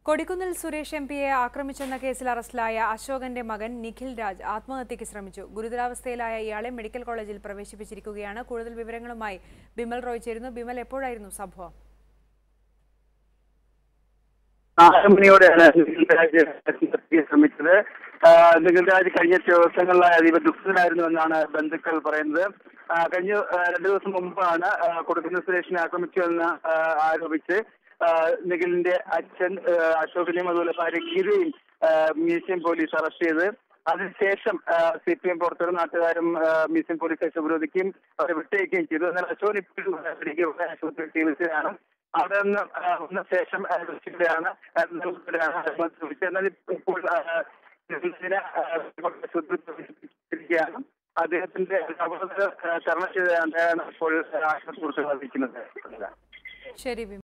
Kodikunnil Suresh M പിയെ ആക്രമിച്ചെന്ന കേസിൽ അറസ്റ്റിലായ അശോകന്റെ മകൻ നിഖിൽ രാജ് ആത്മഹത്യയ്ക്ക് ശ്രമിച്ചു ഗുരുതരാവസ്ഥയിലായ ഇയാളെ മെഡിക്കൽ കോളേജിൽ പ്രവേശിപ്പിച്ചിരിക്കുകയാണ് കൂടുതൽ വിവരങ്ങളുമായി ബിമൽ റോയ് ചേരുന്നു ബിമൽ എപ്പോഴായിരുന്നു സംഭവം നാല് മണിയോടെയാണ് നിഖിൽരാജ് ആത്മഹത്യയ്ക്ക് ശ്രമിച്ചത് ആ, നിഖിൽരാജ് കഴിഞ്ഞ ദിവസങ്ങളിലായി അതീവ ദുഃഖിതനായിരുന്നു എന്നാണ് ബന്ധുക്കൾ പറയുന്നത് ആ, കഴിഞ്ഞ ആ, രണ്ടു ദിവസം മുമ്പാണ് ആ, കൊടുക്കുന്ന സുരേഷിനെ ആക്രമിച്ചു എന്ന് ആ, ആരോപിച്ച് ആ, നിഖിലിന്റെ അച്ഛൻ ആ, അശോകിനെയും അതുപോലെ ഭാര്യ ഗീതയും ആ, മ്യൂസിയം പോലീസ് അറസ്റ്റ് ചെയ്ത് അതിനുശേഷം സി പി എം പുറത്തൊരു നാട്ടുകാരും ആ, മ്യൂസിയം പോലീസ് സ്റ്റേഷൻ ഉപരോധിക്കുകയും അവരെ വിട്ടയക്കുകയും ചെയ്തു എന്നാൽ അശോകൻ ഇപ്പോഴും മെഡിക്കൽ ആശുപത്രിയിൽ ചികിത്സയിലാണ് അവിടെ നിന്ന് ആ, വന്ന ശേഷം ആ, വിളിച്ചിട്ടാണ് ആ, നൽകുകയാണ് ആത്മഹത്യ ശ്രമിച്ചത്. എന്നാൽ ഇപ്പോൾ ആ, ഇതിനെ, ആ, ആശുപത്രിയിൽ പ്രവേശിപ്പിച്ചിരിക്കുകയാണ് അദ്ദേഹത്തിന്റെ അപകട തരണം ചെയ്താണ് ഇപ്പോൾ ആശുപത്രി അറിയിക്കുന്നത് ശരി ബിമൽ